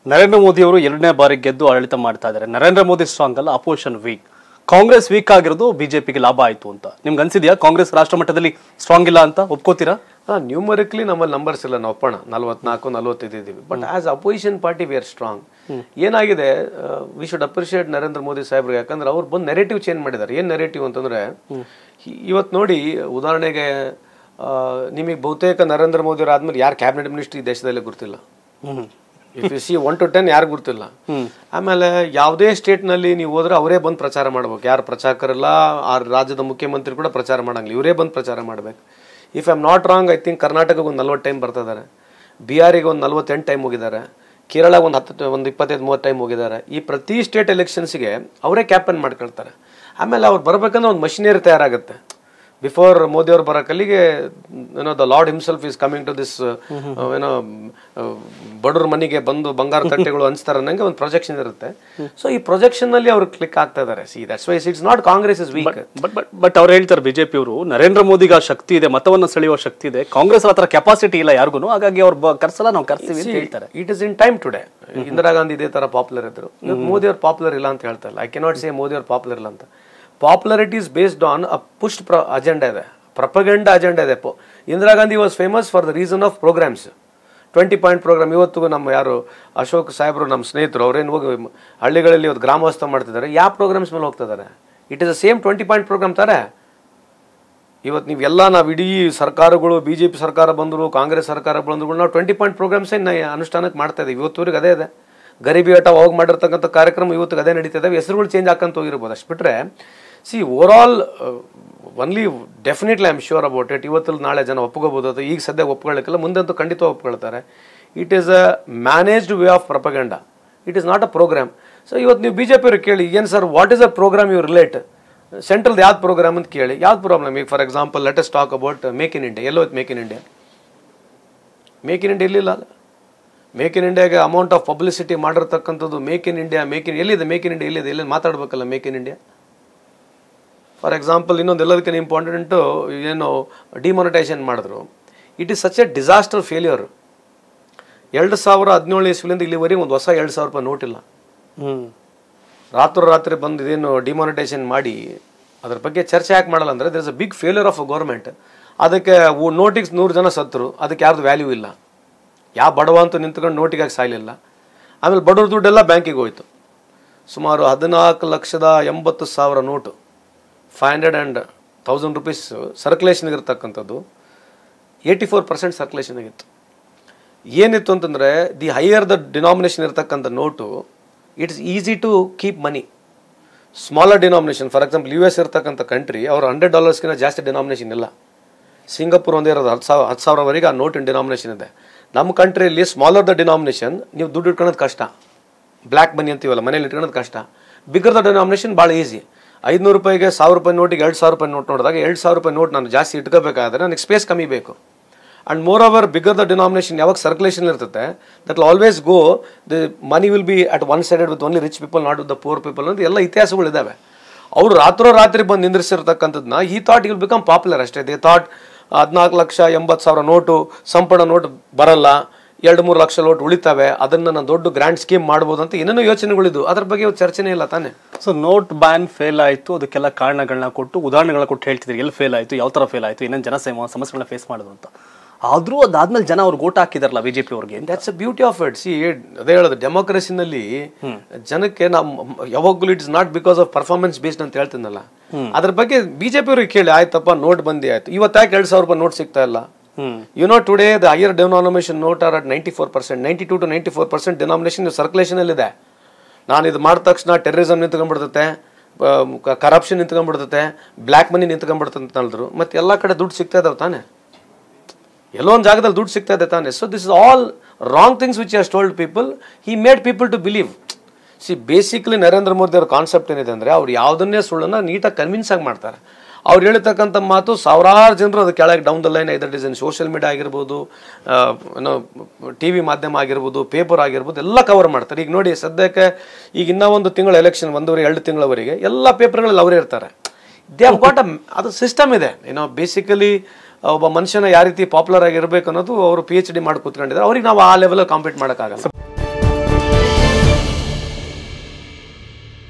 ನರೇಂದ್ರ ಮೋದಿ ಅವರು ಎರಡನೇ ಬಾರಿ ಗೆದ್ದು ಆಡಳಿತ ಮಾಡ್ತಾ ಇದ್ದಾರೆ ನರೇಂದ್ರ ಮೋದಿ ಸ್ಟ್ರಾಂಗ್ ಅಲ್ಲ ಅಪೋಸಿಷನ್ ವೀಕ್ ಕಾಂಗ್ರೆಸ್ ವೀಕ್ ಆಗಿರೋದು ಬಿಜೆಪಿಗೆ ಲಾಭ ಆಯ್ತು ಅಂತ ನಿಮ್ಗೆ ಅನ್ಸಿದ್ಯಾ ಕಾಂಗ್ರೆಸ್ ರಾಷ್ಟ್ರ ಮಟ್ಟದಲ್ಲಿ ಸ್ಟ್ರಾಂಗ್ ಇಲ್ಲ ಅಂತ ಒಪ್ಕೋತೀರಾ ನ್ಯೂಮರಿಕ್ಲಿ ನಮ್ಮಲ್ಲಿ ನಂಬರ್ಸ್ ಇಲ್ಲ ನಾವು ಒಪ್ಪೋಣ ನಲ್ವತ್ನಾಲ್ಕು ನಲ್ವತ್ತೈದು ಇದ್ದೀವಿ but as opposition party we are strong ಏನಾಗಿದೆ we should appreciate Narendra Modi ಸಾಹೇಬ್ರು ಯಾಕಂದ್ರೆ ಅವ್ರು ಬಂದು ನೆರೆಟಿವ್ ಚೇಂಜ್ ಮಾಡಿದ್ದಾರೆ ಏನು ನೆರೆಟಿವ್ ಅಂತಂದ್ರೆ ಇವತ್ತು ನೋಡಿ ಉದಾಹರಣೆಗೆ ನಿಮಗೆ ಬಹುತೇಕ ನರೇಂದ್ರ ಮೋದಿ ಅವ್ರು ಆದ್ಮೇಲೆ ಯಾರು ಕ್ಯಾಬಿನೆಟ್ ಮಿನಿಸ್ಟ್ರಿ ಈ ದೇಶದಲ್ಲಿ ಗೊತ್ತಿಲ್ಲ hmm if you see one two ten ಯಾರು ಗೊತ್ತಿಲ್ಲ ಆಮೇಲೆ ಯಾವುದೇ ಸ್ಟೇಟ್ನಲ್ಲಿ ನೀವು ಹೋದ್ರೆ ಅವರೇ ಬಂದು ಪ್ರಚಾರ ಮಾಡ್ಬೇಕು ಯಾರು ಪ್ರಚಾರಕರಿಲ್ಲ ಆ ರಾಜ್ಯದ ಮುಖ್ಯಮಂತ್ರಿ ಕೂಡ ಪ್ರಚಾರ ಮಾಡಂಗಿಲ್ಲ ಇವರೇ ಬಂದು ಪ್ರಚಾರ ಮಾಡ್ಬೇಕು if I am not wrong I think ಕರ್ನಾಟಕಕ್ಕೆ ಒಂದು ನಲ್ವತ್ತು ಟೈಮ್ ಬರ್ತಿದ್ದಾರೆ ಬಿಹಾರಿಗೆ ಒಂದು ನಲ್ವತ್ತೆಂಟು ಟೈಮ್ ಹೋಗಿದ್ದಾರೆ ಕೇರಳ ಒಂದು ಹತ್ತು ಒಂದು ಇಪ್ಪತ್ತೈದು ಮೂವತ್ತು ಟೈಮ್ ಹೋಗಿದ್ದಾರೆ ಈ ಪ್ರತಿ ಸ್ಟೇಟ್ ಎಲೆಕ್ಷನ್ಸ್ಗೆ ಅವರೇ ಕ್ಯಾಪನ್ ಮಾಡ್ಕೊಳ್ತಾರೆ ಆಮೇಲೆ ಅವ್ರು ಬರ್ಬೇಕಂದ್ರೆ ಒಂದು ಮಷಿನರಿ ತಯಾರಾಗುತ್ತೆ ಬಿಫೋರ್ ಮೋದಿ ಅವ್ರು ಬರೋಕಲ್ಲಿಗೆ ಏನೋ the lord himself is coming to this ಏನೋ ಬಡವ್ರ ಮನೆಗೆ ಬಂದು ಬಂಗಾರ ತಟ್ಟೆಗಳು ಅನ್ಸ್ತಾರ ಅನ್ನಂಗೆ ಒಂದು ಪ್ರೊಜೆಕ್ಷನ್ ಇರುತ್ತೆ ಸೊ ಈ ಪ್ರೊಜೆಕ್ಷನ್ ನಲ್ಲಿ ಅವ್ರು ಕ್ಲಿಕ್ ಆಗ್ತಾ ಇದಾರೆ see that's why it's not Congress is weak but but but ಅವ್ರು ಹೇಳ್ತಾರೆ ಬಿಜೆಪಿ ಅವರು ನರೇಂದ್ರ ಮೋದಿಗೆ ಆ ಶಕ್ತಿ ಇದೆ ಮತವನ್ನು ಸೆಳೆಯುವ ಶಕ್ತಿ ಇದೆ ಕಾಂಗ್ರೆಸ್ ಆ ಥರ ಕೆಪಾಸಿಟಿ ಇಲ್ಲ ಯಾರಿಗೂ ಹಾಗಾಗಿ ಅವ್ರು ಬ- ಕರ್ಸಲ್ಲ ನಾವು ಕರ್ಸ್ತೀವಿ ಅಂತ ಹೇಳ್ತಾರೆ it is in time today Indira Gandhi ಇದೇ ತರ ಪಾಪ್ಯುಲರ್ ಇದ್ರು ಇವತ್ತು ಮೋದಿ ಅವ್ರು ಪಾಪ್ಯುಲರ್ ಇಲ್ಲ ಅಂತ ಹೇಳ್ತಾ ಇಲ್ಲ ಐ ಕೆನಾಟ್ ಸೇ ಮೋದಿ ಅವ್ರು ಪಾಪ್ಯುಲರ್ ಇಲ್ಲ ಅಂತ popularity is based on a pushed agenda ಇದೆ ಪ್ರಪಗಂಡ ಅಜೆಂಡಾ ಇದೆ ಪೊ- Indira Gandhi was famous for the reason of programmes twenty point programme ಇವತ್ತು ನಮ್ಮ ಯಾರು ಅಶೋಕ್ ಸಾಹೇಬರು ನಮ್ಮ ಸ್ನೇಹಿತರು ಅವ್ರೇನು ಹೋಗಿ ಹಳ್ಳಿಗಳಲ್ಲಿ ಇವತ್ತು ಗ್ರಾಮವಾಸ್ತವ ಮಾಡ್ತಿದ್ದಾರೆ ಯಾವ ಪ್ರೋಗ್ರಾಮ್ಸ್ ಮೇಲೆ ಹೋಗ್ತಿದ್ದಾರೆ it is the same twenty point programme ತಾರೆ ಇವತ್ತು ನೀವೆಲ್ಲ ನಾವು ಇಡೀ ಸರ್ಕಾರಗಳು ಬಿ ಜೆ ಪಿ ಸರ್ಕಾರ ಬಂದರು ಕಾಂಗ್ರೆಸ್ ಸರ್ಕಾರ ಬಂದ್ರು ನಾವು ಟ್ವೆಂಟಿ ಪಾಯಿಂಟ್ ಪ್ರೋಗ್ರಾಮ್ಸೇ ಅನುಷ್ಠಾನಕ್ಕೆ ಮಾಡ್ತಾ ಇದ್ದೀವಿ ಇವತ್ತುವರೆಗೆ ಅದೇ ಇದೆ ಗರೀಬಿ ಆಟ ಅವಾಗ ಮಾಡಿರ್ತಕ್ಕಂಥ ಕಾರ್ಯಕ್ರಮ ಇವತ್ತಿಗೆ ಅದೇ ನಡೀತಾ ಇದಾವೆ ಹೆಸರುಗಳು ಚೇಂಜ್ ಹಾಕಂತ ಹೋಗಿರ್ಬೋದು ಅಷ್ಟು ಬಿಟ್ಟರೆ see over all only definitely I am sure about it ಇವತ್ತಲ್ಲಿ ನಾಳೆ ಜನ ಒಪ್ಕೋಬೋದು ಅದು ಈಗ ಸದ್ಯ ಒಪ್ಕೊಳ್ಳಿಕ್ಕಿಲ್ಲ ಮುಂದಂತೂ ಖಂಡಿತ ಒಪ್ಕೊಳ್ತಾರೆ it is a managed way of propaganda it is not a programme so ಇವತ್ತು ನೀವು ಬಿ ಜೆ ಪಿಯವ್ರಿಗೆ ಕೇಳಿ ಏನು sir what is a programme you relate central ಯಾವ್ದು ಪ್ರೋಗ್ರಾಮ್ ಅಂತ ಕೇಳಿ ಯಾವ್ದು ಪ್ರಾಬ್ಲಮ್ ಈಗ for example latest talk about make in India ಎಲ್ಲೋ make in India make in India ಇರಲಿಲ್ಲ ಅಲ್ಲ ಮೇಕ್ ಇನ್ ಇಂಡಿಯಾಗೆ ಅಮೌಂಟ್ ಆಫ್ ಪಬ್ಲಿಸಿಟಿ ಮಾಡಿರ್ತಕ್ಕಂಥದ್ದು make in India make in ಎಲ್ಲಿದೆ ಮೇಕ್ ಇನ್ ಇಂಡಿಯಾ ಎಲ್ಲಿದೆ ಎಲ್ಲಿ ಮಾತಾಡ್ಬೇಕಲ್ಲ make in India for example ಇನ್ನೊಂದು ಎಲ್ಲದಕ್ಕಿಂತ ಇಂಪಾರ್ಟೆಂಟು ಏನು ಡಿಮಾನಿಟೈಸೇಷನ್ ಮಾಡಿದ್ರು it is such a disaster failure ಎರಡು ಸಾವಿರ ಹದಿನೇಳು ಇಸ್ವಿಲಿಂದ ಇಲ್ಲಿವರೆಗೆ ಒಂದು ಹೊಸ ಎರಡು ಸಾವಿರ ರೂಪಾಯಿ ನೋಟ್ ಇಲ್ಲ ಹ್ಮ್ ರಾತ್ರೋರಾತ್ರಿ ಬಂದು ಇದೇನು ಡಿಮಾನಿಟೈಸೇಷನ್ ಮಾಡಿ ಅದ್ರ ಬಗ್ಗೆ ಚರ್ಚೆ ಯಾಕೆ ಮಾಡಲ್ಲ ಅಂದರೆ there is a big failure of a government ಅದಕ್ಕೆ ನೋಟಿಗೆ ನೂರು ಜನ ಸತ್ತರು ಅದಕ್ಕೆ ಯಾರ್ದು ವ್ಯಾಲ್ಯೂ ಇಲ್ಲ ಯಾವ ಬಡವ ಅಂತೂ ನಿಂತ್ಕೊಂಡು ನೋಟಿಗಾಗಿ ಸಾಯಲಿಲ್ಲ ಆಮೇಲೆ ಬಡವ್ರ ದುಡ್ಡೆಲ್ಲ ಬ್ಯಾಂಕಿಗೆ ಹೋಯ್ತು ಸುಮಾರು ಹದಿನಾಲ್ಕು ಲಕ್ಷದ ಎಂಬತ್ತು ಸಾವಿರ note five hundred and thousand rupees ಸರ್ಕ್ಯುಲೇಷನ್ಗೆ ಇರ್ತಕ್ಕಂಥದ್ದು ಏಯ್ಟಿ ಫೋರ್ ಪರ್ಸೆಂಟ್ ಸರ್ಕ್ಯುಲೇಷನ್ ಆಗಿತ್ತು ಏನಿತ್ತು ಅಂತಂದರೆ ದಿ ಹೈಯರ್ ದ ಡಿನಾಮಿನೇಷನ್ ಇರ್ತಕ್ಕಂಥ note it's easy to keep money smaller denomination for example U S ಇರ್ತಕ್ಕಂಥ ಕಂಟ್ರಿ ಅವ್ರು ಹಂಡ್ರೆಡ್ ಡಾಲರ್ಸ್ಗಿಂತ ಜಾಸ್ತಿ ಡಿನಾಮಿನೇಷನ್ ಇಲ್ಲ ಸಿಂಗಾಪುರ್ ಒಂದೇ ಇರೋದು ಹತ್ತು ಸಾವಿರ ಹತ್ತು ಸಾವಿರವರೆಗೆ ಆ ನೋಟಿನ ಡಿನಾಮಿನೇಷನ್ ಇದೆ ನಮ್ಮ ಕಂಟ್ರಿಯಲ್ಲಿ ಸ್ಮಾಲರ್ ದ ಡಿನಾಮಿನೇಷನ್ ನೀವು ದುಡ್ಡು ಇಟ್ಕೊಳ್ಳೋದು ಕಷ್ಟ ಬ್ಲ್ಯಾಕ್ ಮನಿ ಅಂತೀವಲ್ಲ ಮನೇಲಿ ಇಟ್ಕೊಳ್ಳೋದು ಕಷ್ಟ ಬಿಗರ್ ದ ಡಿನಾಮಿನೇಷನ್ ಭಾಳ ಈಸಿ ಐದುನೂರು ರೂಪಾಯಿಗೆ ಸಾವಿರ ರೂಪಾಯಿ ನೋಟಿಗೆ ಎರಡು ಸಾವಿರ ರೂಪಾಯಿ ನೋಟ್ ನೋಡಿದಾಗ ಎರಡು ಸಾವಿರ ರೂಪಾಯಿ ನೋಟ್ ನಾನು ಜಾಸ್ತಿ ಇಟ್ಕೋಬೇಕಾದ್ರೆ ನನಗೆ ಸ್ಪೇಸ್ ಕಮ್ಮಿ ಬೇಕು and more over bigger the denomination ಯಾವಾಗ ಸರ್ಕ್ಯುಲೇಷನ್ ಇರ್ತದೆ that will always go the money will be at one sided with only rich people not with the poor people ಅಂತ ಎಲ್ಲ ಇತಿಹಾಸಗಳು ಇದಾವೆ ಅವರು ರಾತ್ರೋ ರಾತ್ರಿ ಬಂದು ನಿಂದ್ರಿಸಿರ್ತಕ್ಕಂಥದ್ದನ್ನ ಈ ಥಾಟ್ ವಿಲ್ ಬಿಕಮ್ ಪಾಪ್ಯುಲರ್ ಅಷ್ಟೇ ದೇ ಥಾಟ್ ಹದಿನಾಲ್ಕು ಲಕ್ಷ ಎಂಬತ್ತು ಸಾವಿರ ನೋಟು ಸಂಪೂರ್ಣ ನೋಟ್ ಬರಲ್ಲ ಎರಡು ಮೂರು ಲಕ್ಷ ನೋಟ್ ಉಳಿತಾವೆ ಅದನ್ನು ನಾನು ದೊಡ್ಡ ಗ್ರ್ಯಾಂಡ್ ಸ್ಕೀಮ್ ಮಾಡ್ಬೋದು ಅಂತ ಏನೇನೋ ಯೋಚನೆಗಳಿದ್ದು ಅದ್ರ ಬಗ್ಗೆ ಇವತ್ತು ಚರ್ಚೆನೇ ಇಲ್ಲ ತಾನೇ ಸೊ ನೋಟ್ ಬ್ಯಾನ್ ಫೇಲ್ ಆಯ್ತು ಅದಕ್ಕೆಲ್ಲ ಕಾರಣಗಳನ್ನ ಕೊಟ್ಟು ಉದಾಹರಣೆಗಳನ್ನ ಕೊಟ್ಟು ಹೇಳ್ತಿದ್ರು ಎಲ್ಲಿ ಫೇಲ್ ಆಯ್ತು ಯಾವ ತರ ಫೇಲ್ ಆಯ್ತು ಏನೇನು ಜನ ಸಮ- ಸಮಸ್ಯೆಗಳನ್ನ ಫೇಸ್ ಮಾಡಿದ್ರು ಅಂತ ಆದ್ರೂ ಅದಾದ್ಮೇಲೆ ಜನ ಅವ್ರಿಗೆ ಓಟ್ ಹಾಕಿದಾರಲ್ಲ ಬಿಜೆಪಿ ಅವ್ರಿಗೆ that's a beauty of it see ಅದೇ ಹೇಳೋದು ಡೆಮೋಕ್ರಸಿನಲ್ಲಿ ಜನಕ್ಕೆ ನಾವು ಯಾವಾಗಲೂ it's not because of performance based ಅಂತ ಹೇಳ್ತೀನಲ್ಲ ಅದ್ರ ಬಗ್ಗೆ ಬಿಜೆಪಿ ಅವ್ರಿಗೆ ಕೇಳಿ ಆಯ್ತಪ್ಪ ನೋಟ್ ಬಂದಿ ಆಯ್ತು ಇವತ್ತಾಕೆ ಎರಡು ಸಾವಿರ ರೂಪಾಯಿ ನೋಟ್ ಸಿಗ್ತಾ ಇಲ್ಲ hmm you know today the higher denomination note are at ninety four percent ninety two to ninety four percent denomination circulation ಇದೆ ನಾನು ಇದು ಮಾಡಿದ ತಕ್ಷಣ ಟೆರರಿಸಮ್ ನಿಂತ್ಕೊಂಡ್ಬಿಡ್ತತೆ ಕರಪ್ಷನ್ ನಿಂತ್ಕೊಂಡ್ಬಿಡ್ತತೆ ಬ್ಲ್ಯಾಕ್ ಮನಿ ನಿಂತ್ಕೊಂಡ್ಬಿಡ್ತದೆ ಅಂತ ಹೇಳಿದ್ರು ಮತ್ತೆ ಎಲ್ಲ ಕಡೆ ದುಡ್ಡು ಸಿಗ್ತಾ ಇದಾವೆ ತಾನೆ ಎಲ್ಲೋ ಒಂದು ಜಾಗದಲ್ಲಿ ದುಡ್ಡು ಸಿಗ್ತಾ ಇದೆ ತಾನೆ so this is all wrong things which has told people he made people to believe see basically Narendra Modi ಅವ್ರ ಕಾನ್ಸೆಪ್ಟ್ ಏನಿದೆ ಅಂದರೆ ಅವ್ರು ಯಾವುದನ್ನೇ ಸುಳ್ಳನ್ನ ನೀಟಾಗಿ ಕನ್ವಿನ್ಸ್ ಆಗಿ ಮಾಡ್ತಾರೆ ಅವ್ರು ಹೇಳ್ತಕ್ಕಂಥ ಮಾತು ಸಾವಿರಾರು ಜನರು ಅದು ಕೆಳಗೆ down the line either design social media ಆಗಿರ್ಬೋದು ಆ, ಏನೋ ಟಿ ವಿ ಮಾಧ್ಯಮ ಆಗಿರ್ಬೋದು ಪೇಪರ್ ಆಗಿರ್ಬೋದು ಎಲ್ಲ ಕವರ್ ಮಾಡ್ತಾರೆ ಈಗ ನೋಡಿ ಸದ್ಯಕ್ಕೆ ಈಗ ಇನ್ನೂ ಒಂದು ತಿಂಗಳು ಎಲೆಕ್ಷನ್ ಒಂದೂವರೆ ಎರಡು ತಿಂಗಳವರೆಗೆ ಎಲ್ಲ ಪೇಪರ್ಗಳಲ್ಲಿ ಅವರೇ ಇರ್ತಾರೆ ದೇ ಹವ್ ಗಾಟ್ ಅ ಅದು ಸಿಸ್ಟಮ್ ಇದೆ ಏನೋ ಬೇಸಿಕಲಿ ಒಬ್ಬ ಮನುಷ್ಯನ ಯಾವ ರೀತಿ ಪಾಪ್ಯುಲರ್ ಆಗಿರ್ಬೇಕು ಅನ್ನೋದು ಅವರು ಪಿ ಎಚ್ ಡಿ ಮಾಡಿ ಕೂತ್ಕೊಂಡಿದ್ದಾರೆ ಅವ್ರಿಗೆ ನಾವು ಆ ಲೆವೆಲ್ ಕಾಂಪೀಟ್ ಮಾಡೋಕ್ಕಾಗಲ್ಲ